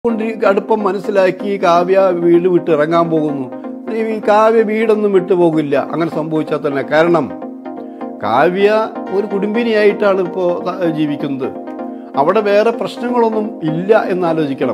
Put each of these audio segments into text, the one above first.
കൊണ്ട് അടുപ്പം മനസ്സിലാക്കി കാവ്യ വീട് വിട്ട് ഇറങ്ങാൻ പോകുന്നു ഈ കാവ്യ വീടൊന്നും വിട്ടു പോകില്ല അങ്ങനെ സംഭവിച്ചാൽ തന്നെ കാരണം കാവ്യ ഒരു കുടുംബിനിയായിട്ടാണ് ഇപ്പോൾ ജീവിക്കുന്നത് അവിടെ വേറെ പ്രശ്നങ്ങളൊന്നും ഇല്ല എന്നാലോചിക്കണം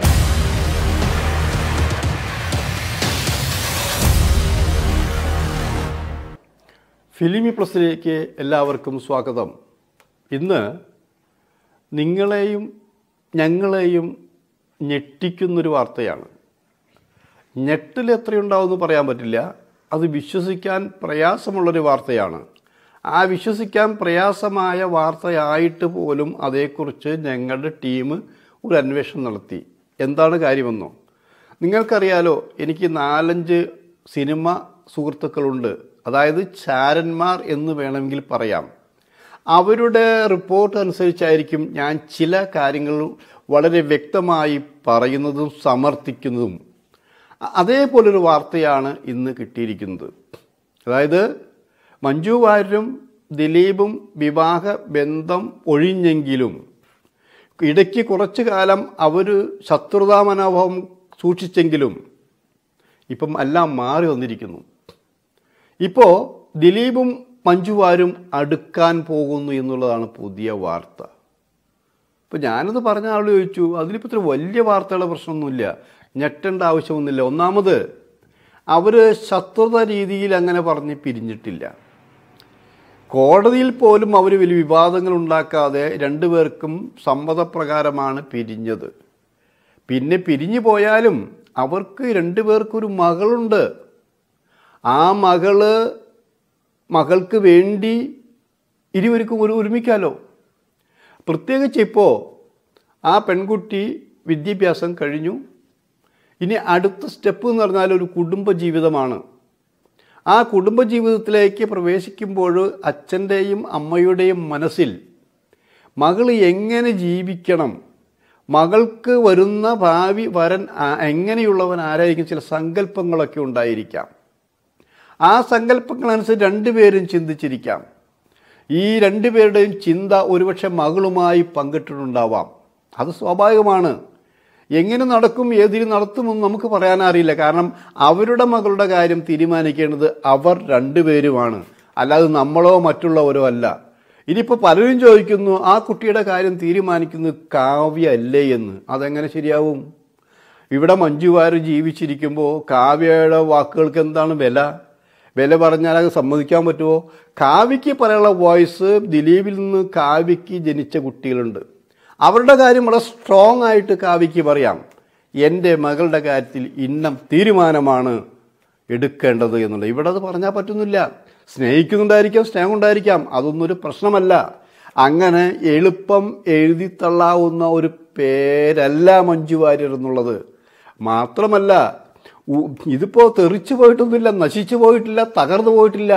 ഫിലിമി പ്ലസിലേക്ക് എല്ലാവർക്കും സ്വാഗതം ഇന്ന് നിങ്ങളെയും ഞങ്ങളെയും ഞെട്ടിക്കുന്നൊരു വാർത്തയാണ് ഞെട്ടിൽ എത്രയുണ്ടാവുമെന്ന് പറയാൻ പറ്റില്ല അത് വിശ്വസിക്കാൻ പ്രയാസമുള്ളൊരു വാർത്തയാണ് ആ വിശ്വസിക്കാൻ പ്രയാസമായ വാർത്തയായിട്ട് പോലും അതേക്കുറിച്ച് ഞങ്ങളുടെ ടീം ഒരു അന്വേഷണം നടത്തി എന്താണ് കാര്യമെന്നോ നിങ്ങൾക്കറിയാലോ എനിക്ക് നാലഞ്ച് സിനിമ സുഹൃത്തുക്കളുണ്ട് അതായത് ചാരന്മാർ എന്ന് വേണമെങ്കിൽ പറയാം അവരുടെ റിപ്പോർട്ട് അനുസരിച്ചായിരിക്കും ഞാൻ ചില കാര്യങ്ങൾ വളരെ വ്യക്തമായി പറയുന്നതും സമർത്ഥിക്കുന്നതും അ- അതേപോലൊരു വാർത്തയാണ് ഇന്ന് കിട്ടിയിരിക്കുന്നത് അതായത് മഞ്ജു വാര്യരും ദിലീപും വിവാഹ ബന്ധം ഒഴിഞ്ഞെങ്കിലും ഇടയ്ക്ക് കുറച്ചു കാലം അവർ ശത്രുതാ മനോഭാവം സൂക്ഷിച്ചെങ്കിലും ഇപ്പം എല്ലാം മാറി വന്നിരിക്കുന്നു ഇപ്പോൾ ദിലീപും മഞ്ജുവാരും അടുക്കാൻ പോകുന്നു എന്നുള്ളതാണ് പുതിയ വാർത്ത ഇപ്പം ഞാനത് പറഞ്ഞ ആൾ ചോദിച്ചു അതിലിപ്പോൾ ഇത്ര വലിയ വാർത്തകളുടെ പ്രശ്നമൊന്നുമില്ല ഞെട്ടേണ്ട ആവശ്യമൊന്നുമില്ല ഒന്നാമത് അവർ ശത്രുത രീതിയിൽ അങ്ങനെ പറഞ്ഞ് പിരിഞ്ഞിട്ടില്ല കോടതിയിൽ പോലും അവർ വലിയ വിവാദങ്ങൾ ഉണ്ടാക്കാതെ രണ്ടുപേർക്കും സമ്മതപ്രകാരമാണ് പിരിഞ്ഞത് പിന്നെ പിരിഞ്ഞു പോയാലും അവർക്ക് രണ്ടുപേർക്കൊരു മകളുണ്ട് ആ മകള് മകൾക്ക് വേണ്ടി ഇരുവർക്കും ഒരു ഒരുമിക്കാലോ പ്രത്യേകിച്ച് ഇപ്പോൾ ആ പെൺകുട്ടി വിദ്യാഭ്യാസം കഴിഞ്ഞു ഇനി അടുത്ത സ്റ്റെപ്പ് എന്ന് പറഞ്ഞാൽ ഒരു കുടുംബ ജീവിതമാണ് ആ കുടുംബ ജീവിതത്തിലേക്ക് പ്രവേശിക്കുമ്പോൾ അച്ഛൻ്റെയും അമ്മയുടെയും മനസ്സിൽ മകൾ എങ്ങനെ ജീവിക്കണം മകൾക്ക് വരുന്ന ഭാവി വരൻ ആ- എങ്ങനെയുള്ളവൻ ആരായിരിക്കും ചില സങ്കല്പങ്ങളൊക്കെ ഉണ്ടായിരിക്കാം ആ സങ്കല്പങ്ങളനുസരിച്ച് രണ്ടുപേരും ചിന്തിച്ചിരിക്കാം ഈ രണ്ടുപേരുടെയും ചിന്ത ഒരുപക്ഷെ മകളുമായി പങ്കിട്ടിട്ടുണ്ടാവാം അത് സ്വാഭാവികമാണ് എങ്ങനെ നടക്കും ഏതിൽ നടത്തുമെന്ന് നമുക്ക് പറയാനറിയില്ല കാരണം അവരുടെ മകളുടെ കാര്യം തീരുമാനിക്കേണ്ടത് അവർ രണ്ടുപേരുമാണ് അല്ലാതെ നമ്മളോ മറ്റുള്ളവരോ അല്ല ഇനിയിപ്പോൾ പലരും ചോദിക്കുന്നു ആ കുട്ടിയുടെ കാര്യം തീരുമാനിക്കുന്നത് കാവ്യ അല്ലേ എന്ന് അതെങ്ങനെ ശരിയാവും ഇവിടെ മഞ്ജുവാര് ജീവിച്ചിരിക്കുമ്പോൾ കാവ്യയുടെ വാക്കുകൾക്ക് എന്താണ് വില വില പറഞ്ഞാൽ അത് സമ്മതിക്കാൻ പറ്റുമോ കാവ്യയ്ക്ക് പറയാനുള്ള വോയിസ് ദിലീപിൽ നിന്ന് കാവ്യയ്ക്ക് ജനിച്ച കുട്ടികളുണ്ട് അവരുടെ കാര്യം വളരെ സ്ട്രോങ് ആയിട്ട് കാവ്യയ്ക്ക് പറയാം എൻ്റെ മകളുടെ കാര്യത്തിൽ ഇന്നം തീരുമാനമാണ് എടുക്കേണ്ടത് എന്നുള്ളത് ഇവിടെ അത് പറഞ്ഞാൽ പറ്റുന്നില്ല സ്നേഹിക്കുന്നുണ്ടായിരിക്കാം സ്നേഹം ഉണ്ടായിരിക്കാം അതൊന്നും ഒരു പ്രശ്നമല്ല അങ്ങനെ എളുപ്പം എഴുതി തള്ളാവുന്ന ഒരു പേരല്ല മഞ്ജു വാര്യർ എന്നുള്ളത് മാത്രമല്ല ഉ- ഇതിപ്പോ തെറിച്ചു പോയിട്ടൊന്നുമില്ല നശിച്ചു പോയിട്ടില്ല തകർന്നു പോയിട്ടില്ല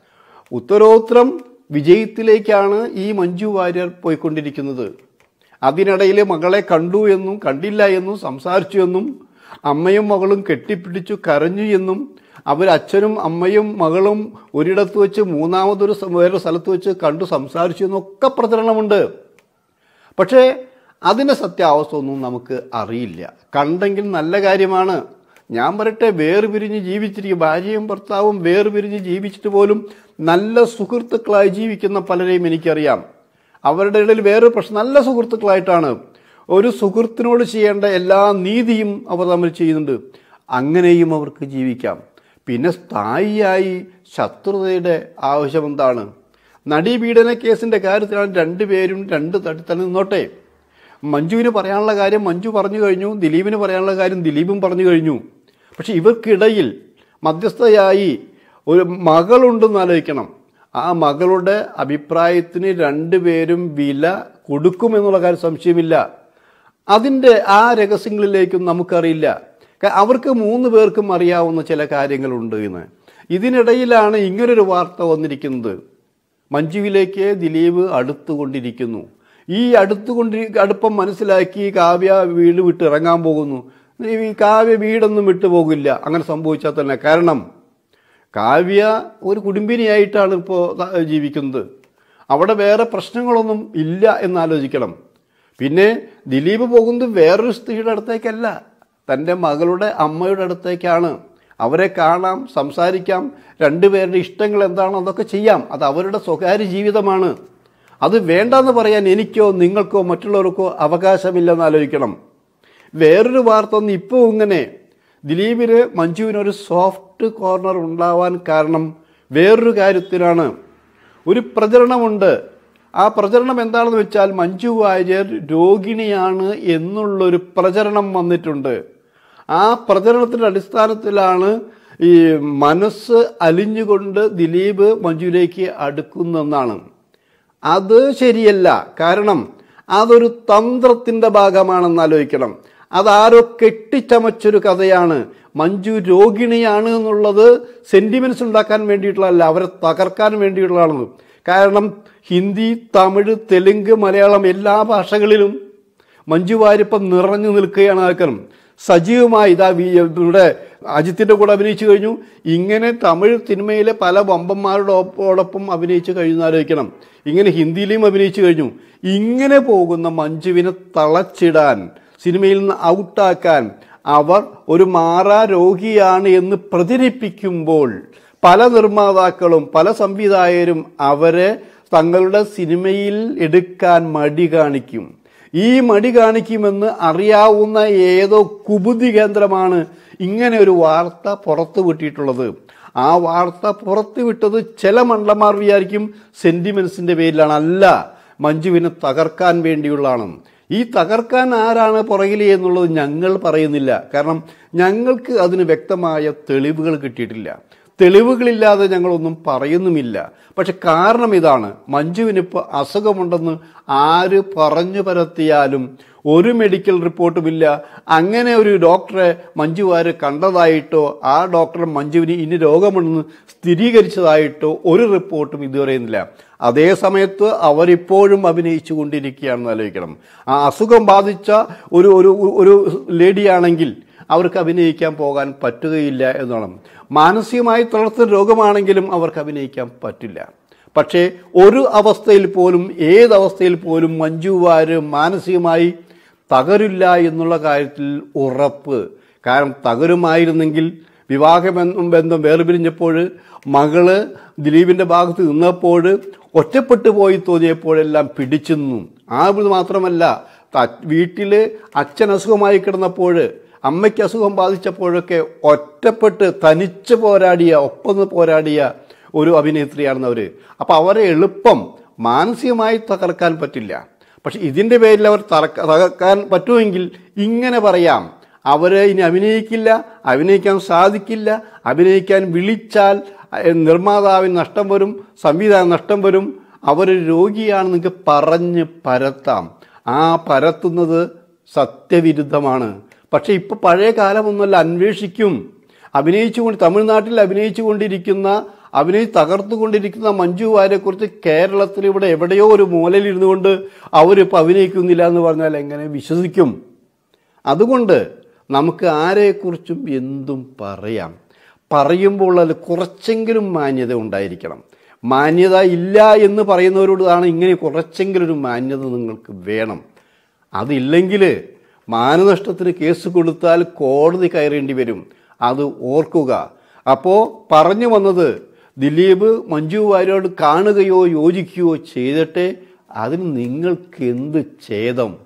ഉത്തരോത്തരം വിജയത്തിലേക്കാണ് ഈ മഞ്ജു വാര്യർ പോയിക്കൊണ്ടിരിക്കുന്നത് അതിനിടയിൽ മകളെ കണ്ടു എന്നും കണ്ടില്ല എന്നും സംസാരിച്ചു എന്നും അമ്മയും മകളും കെട്ടിപ്പിടിച്ചു കരഞ്ഞു എന്നും അവർ അച്ഛനും അമ്മയും മകളും ഒരിടത്ത് വെച്ച് മൂന്നാമതൊരു സ്ഥ- വേറൊരു സ്ഥലത്ത് വെച്ച് കണ്ടു സംസാരിച്ചു എന്നൊക്കെ പ്രചരണമുണ്ട് പക്ഷേ അതിൻ്റെ സത്യാവസ്ഥ ഒന്നും നമുക്ക് അറിയില്ല കണ്ടെങ്കിൽ നല്ല കാര്യമാണ് ഞാൻ പറയട്ടെ വേർപിരിഞ്ഞ് ജീവിച്ചിരിക്കും ഭാര്യയും ഭർത്താവും വേർപിരിഞ്ഞ് ജീവിച്ചിട്ട് പോലും നല്ല സുഹൃത്തുക്കളായി ജീവിക്കുന്ന പലരെയും എനിക്കറിയാം അവരുടെ ഇടയിൽ വേറൊരു പ്രശ്നം നല്ല സുഹൃത്തുക്കളായിട്ടാണ് ഒരു സുഹൃത്തിനോട് ചെയ്യേണ്ട എല്ലാ നീതിയും അവർ തമ്മിൽ ചെയ്യുന്നുണ്ട് അങ്ങനെയും അവർക്ക് ജീവിക്കാം പിന്നെ സ്ഥായിയായി ശത്രുതയുടെ ആവശ്യം എന്താണ് നടിപീഡന കേസിന്റെ കാര്യത്തിലാണ് രണ്ടുപേരും രണ്ട് തട്ടി തന്നെ നിന്നോട്ടെ മഞ്ജുവിന് പറയാനുള്ള കാര്യം മഞ്ജു പറഞ്ഞു കഴിഞ്ഞു ദിലീപിന് പറയാനുള്ള കാര്യം ദിലീപും പറഞ്ഞു കഴിഞ്ഞു പക്ഷെ ഇവർക്കിടയിൽ മധ്യസ്ഥയായി ഒരു മകളുണ്ടെന്ന് ആലോചിക്കണം ആ മകളുടെ അഭിപ്രായത്തിന് രണ്ടുപേരും വില കൊടുക്കുമെന്നുള്ള കാര്യം സംശയമില്ല അതിൻ്റെ ആ രഹസ്യങ്ങളിലേക്കും നമുക്കറിയില്ല ക- അവർക്ക് മൂന്ന് പേർക്കും അറിയാവുന്ന ചില കാര്യങ്ങളുണ്ട് എന്ന് ഇതിനിടയിലാണ് ഇങ്ങനൊരു വാർത്ത വന്നിരിക്കുന്നത് മഞ്ജുവിലേക്ക് ദിലീപ് അടുത്തുകൊണ്ടിരിക്കുന്നു ഈ അടുത്തുകൊണ്ടി അടുപ്പം മനസ്സിലാക്കി കാവ്യ വീട് വിട്ട് ഇറങ്ങാൻ പോകുന്നു ഈ കാവ്യ വീടൊന്നും വിട്ടു പോകില്ല അങ്ങനെ സംഭവിച്ചാൽ തന്നെ കാരണം കാവ്യ ഒരു കുടുംബിനിയായിട്ടാണ് ഇപ്പോൾ ജീവിക്കുന്നത് അവിടെ വേറെ പ്രശ്നങ്ങളൊന്നും ഇല്ല എന്നാലോചിക്കണം പിന്നെ ദിലീപ് പോകുന്നത് വേറൊരു സ്ത്രീയുടെ അടുത്തേക്കല്ല തൻ്റെ മകളുടെ അമ്മയുടെ അടുത്തേക്കാണ് അവരെ കാണാം സംസാരിക്കാം രണ്ടുപേരുടെ ഇഷ്ടങ്ങൾ എന്താണോ അതൊക്കെ ചെയ്യാം അത് അവരുടെ സ്വകാര്യ ജീവിതമാണ് അത് വേണ്ടെന്ന് പറയാൻ എനിക്കോ നിങ്ങൾക്കോ മറ്റുള്ളവർക്കോ അവകാശമില്ലെന്ന് ആലോചിക്കണം വേറൊരു വാർത്ത ഒന്ന് ഇപ്പോൾ ഇങ്ങനെ ദിലീപിന് മഞ്ജുവിനൊരു സോഫ്റ്റ് കോർണർ ഉണ്ടാവാൻ കാരണം വേറൊരു കാര്യത്തിലാണ് ഒരു പ്രചരണമുണ്ട് ആ പ്രചരണം എന്താണെന്ന് വെച്ചാൽ മഞ്ജു വാര്യർ രോഗിണിയാണ് എന്നുള്ളൊരു പ്രചരണം വന്നിട്ടുണ്ട് ആ പ്രചരണത്തിൻ്റെ അടിസ്ഥാനത്തിലാണ് ഈ മനസ്സ് അലിഞ്ഞുകൊണ്ട് ദിലീപ് മഞ്ജുവിലേക്ക് അടുക്കുന്നെന്നാണ് അത് ശരിയല്ല കാരണം അതൊരു തന്ത്രത്തിൻ്റെ ഭാഗമാണെന്ന് ആലോചിക്കണം അതാരോ കെട്ടിച്ചമച്ചൊരു കഥയാണ് മഞ്ജു രോഗിണിയാണ് എന്നുള്ളത് സെന്റിമെന്റ്സ് ഉണ്ടാക്കാൻ വേണ്ടിയിട്ടുള്ളതല്ല അവരെ തകർക്കാൻ വേണ്ടിയിട്ടുള്ളതാണ് കാരണം ഹിന്ദി തമിഴ് തെലുങ്ക് മലയാളം എല്ലാ ഭാഷകളിലും മഞ്ജു വാര്യപ്പം നിറഞ്ഞു നിൽക്കുകയാണ് ആൾക്കാരും സജീവമായി ഇതാ വി- ഇവിടെ അജിത്തിന്റെ കൂടെ അഭിനയിച്ചു കഴിഞ്ഞു ഇങ്ങനെ തമിഴ് സിനിമയിലെ പല വമ്പന്മാരോടൊപ്പം അഭിനയിച്ചു കഴിഞ്ഞു ആലോചിക്കണം ഇങ്ങനെ ഹിന്ദിയിലും അഭിനയിച്ചു കഴിഞ്ഞു ഇങ്ങനെ പോകുന്ന മഞ്ജുവിനെ തളച്ചിടാൻ സിനിമയിൽ നിന്ന് ഔട്ടാക്കാൻ അവർ ഒരു മാറാ രോഗിയാണ് എന്ന് പ്രചരിപ്പിക്കുമ്പോൾ പല നിർമ്മാതാക്കളും പല സംവിധായകരും അവരെ തങ്ങളുടെ സിനിമയിൽ എടുക്കാൻ മടി കാണിക്കും ഈ മടി കാണിക്കുമെന്ന് അറിയാവുന്ന ഏതോ കുബുദ്ധി കേന്ദ്രമാണ് ഇങ്ങനെ ഒരു വാർത്ത പുറത്തു വിട്ടിട്ടുള്ളത് ആ വാർത്ത പുറത്തു വിട്ടത് ചില മണ്ടന്മാർ വിചാരിക്കും സെന്റിമെന്റ്സിന്റെ പേരിലാണ് അല്ല മഞ്ജുവിനെ തകർക്കാൻ വേണ്ടിയുള്ളതാണ് ഈ തകർക്കാൻ ആരാണ് പുറകിൽ എന്നുള്ളത് ഞങ്ങൾ പറയുന്നില്ല കാരണം ഞങ്ങൾക്ക് അതിന് വ്യക്തമായ തെളിവുകൾ കിട്ടിയിട്ടില്ല തെളിവുകളില്ലാതെ ഞങ്ങളൊന്നും പറയുന്നുമില്ല പക്ഷെ കാരണം ഇതാണ് മഞ്ജുവിനിപ്പോൾ അസുഖമുണ്ടെന്ന് ആര് പറഞ്ഞു പരത്തിയാലും ഒരു മെഡിക്കൽ റിപ്പോർട്ടുമില്ല അങ്ങനെ ഒരു ഡോക്ടറെ മഞ്ജുവാര് കണ്ടതായിട്ടോ ആ ഡോക്ടർ മഞ്ജുവിന് ഇനി രോഗമുണ്ടെന്ന് സ്ഥിരീകരിച്ചതായിട്ടോ ഒരു റിപ്പോർട്ടും ഇതുവരെയില്ല അതേ സമയത്ത് അവരിപ്പോഴും അഭിനയിച്ചു കൊണ്ടിരിക്കുകയാണെന്ന് ആലോചിക്കണം ആ അസുഖം ബാധിച്ച ഒരു ഒരു ഒരു ലേഡിയാണെങ്കിൽ അവർക്ക് അഭിനയിക്കാൻ പോകാൻ പറ്റുകയില്ല എന്നാണ് മാനസികമായി തളർത്തുന്ന രോഗമാണെങ്കിലും അവർക്ക് അഭിനയിക്കാൻ പറ്റില്ല പക്ഷേ ഒരു അവസ്ഥയിൽ പോലും ഏതവസ്ഥയിൽ പോലും മഞ്ജു വാര് മാനസികമായി തകരില്ല എന്നുള്ള കാര്യത്തിൽ ഉറപ്പ് കാരണം തകരുമായിരുന്നെങ്കിൽ വിവാഹബന്ധം ബന്ധം വേർപിരിഞ്ഞപ്പോൾ മകള് ദിലീപിന്റെ ഭാഗത്ത് നിന്നപ്പോൾ ഒറ്റപ്പെട്ടു പോയി തോന്നിയപ്പോഴെല്ലാം പിടിച്ചു നിന്നു ആ ഇത് മാത്രമല്ല ത- വീട്ടില് അച്ഛൻ അസുഖമായി കിടന്നപ്പോൾ അമ്മയ്ക്ക് അസുഖം ബാധിച്ചപ്പോഴൊക്കെ ഒറ്റപ്പെട്ട് തനിച്ച് പോരാടിയ ഒപ്പം പോരാടിയ ഒരു അഭിനേത്രിയാണെന്ന് അവര് അപ്പൊ അവരെ എളുപ്പം മാനസികമായി തകർക്കാൻ പറ്റില്ല പക്ഷെ ഇതിന്റെ പേരിൽ അവർ തറക്ക- തകർക്കാൻ പറ്റുമെങ്കിൽ ഇങ്ങനെ പറയാം അവര് ഇനി അഭിനയിക്കില്ല അഭിനയിക്കാൻ സാധിക്കില്ല അഭിനയിക്കാൻ വിളിച്ചാൽ അഹ് നിർമ്മാതാവിന് നഷ്ടം വരും സംവിധാനം നഷ്ടം വരും അവർ രോഗിയാണ് നിങ്ങൾക്ക് പറഞ്ഞ് പരത്താം ആ പരത്തുന്നത് സത്യവിരുദ്ധമാണ് പക്ഷെ ഇപ്പൊ പഴയ കാലമൊന്നുമല്ല അന്വേഷിക്കും അഭിനയിച്ചുകൊണ്ട് തമിഴ്നാട്ടിൽ അഭിനയിച്ചുകൊണ്ടിരിക്കുന്ന അഭിനയിച്ച് തകർത്തുകൊണ്ടിരിക്കുന്ന മഞ്ജു വാര്യരെക്കുറിച്ച് കേരളത്തിൽ ഇവിടെ എവിടെയോ ഒരു മൂലയിൽ ഇരുന്നു കൊണ്ട് അവരിപ്പോൾ അഭിനയിക്കുന്നില്ല എന്ന് പറഞ്ഞാൽ എങ്ങനെ വിശ്വസിക്കും അതുകൊണ്ട് നമുക്ക് ആരെക്കുറിച്ചും എന്തും പറയാം പറയുമ്പോൾ അത് കുറച്ചെങ്കിലും മാന്യത ഉണ്ടായിരിക്കണം മാന്യത ഇല്ല എന്ന് പറയുന്നവരോടാണ് ഇങ്ങനെ കുറച്ചെങ്കിലും ഒരു മാന്യത നിങ്ങൾക്ക് വേണം അതില്ലെങ്കിൽ മാനനഷ്ടത്തിന് കേസ് കൊടുത്താൽ കോടതി കയറേണ്ടി വരും അത് ഓർക്കുക അപ്പോൾ പറഞ്ഞു വന്നത് ദിലീപ് മഞ്ജു വാര്യരോട് കാണുകയോ യോജിക്കുകയോ ചെയ്തിട്ട് അതിന് നിങ്ങൾക്ക് എന്ത് ഛേദം